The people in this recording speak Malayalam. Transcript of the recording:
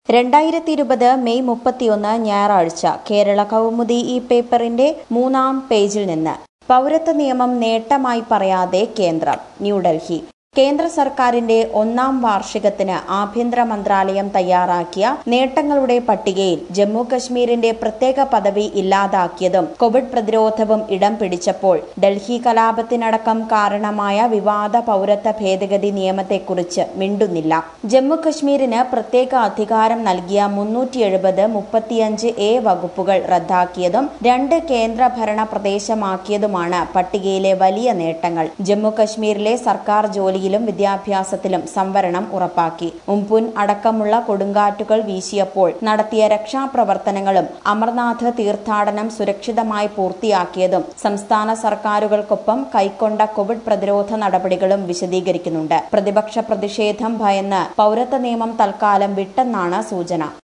രണ്ടായിരത്തി ഇരുപത് മെയ് മുപ്പത്തിയൊന്ന് ഞായറാഴ്ച കേരള കൗമുദി ഈ പേപ്പറിന്റെ മൂന്നാം പേജിൽ നിന്ന് പൗരത്വ നിയമം നേട്ടമായി പറയാതെ കേന്ദ്രം ന്യൂഡൽഹി കേന്ദ്ര സർക്കാരിന്റെ ഒന്നാം വാർഷികത്തിന് ആഭ്യന്തര മന്ത്രാലയം തയ്യാറാക്കിയ നേട്ടങ്ങളുടെ പട്ടികയിൽ ജമ്മു കശ്മീരിന്റെ പ്രത്യേക പദവി ഇല്ലാതാക്കിയതും കോവിഡ് പ്രതിരോധവും ഇടം പിടിച്ചപ്പോൾ ഡൽഹി കലാപത്തിനടക്കം കാരണമായ വിവാദ പൗരത്വ ഭേദഗതി നിയമത്തെക്കുറിച്ച് മിണ്ടുന്നില്ല ജമ്മു കശ്മീരിന് പ്രത്യേക അധികാരം നൽകിയ മുന്നൂറ്റി എഴുപത് മുപ്പത്തിയഞ്ച് എ വകുപ്പുകൾ റദ്ദാക്കിയതും രണ്ട് കേന്ദ്രഭരണ പ്രദേശമാക്കിയതുമാണ് പട്ടികയിലെ വലിയ നേട്ടങ്ങൾ ജമ്മു കശ്മീരിലെ സർക്കാർ ജോലിയിലും വിദ്യാഭ്യാസത്തിലും സംവരണം ഉറപ്പാക്കി ഉംപുൻ അടക്കമുള്ള കൊടുങ്കാറ്റുകൾ വീശിയപ്പോൾ നടത്തിയ രക്ഷാപ്രവർത്തനങ്ങളും അമർനാഥ് തീർത്ഥാടനം സുരക്ഷിതമായി പൂർത്തിയാക്കിയതും സംസ്ഥാന സർക്കാരുകൾക്കൊപ്പം കൈക്കൊണ്ട കോവിഡ് പ്രതിരോധ നടപടികളും വിശദീകരിക്കുന്നുണ്ട് പ്രതിപക്ഷ പ്രതിഷേധം ഭയന്ന് പൗരത്വ നിയമം തൽക്കാലം വിട്ടെന്നാണ് സൂചന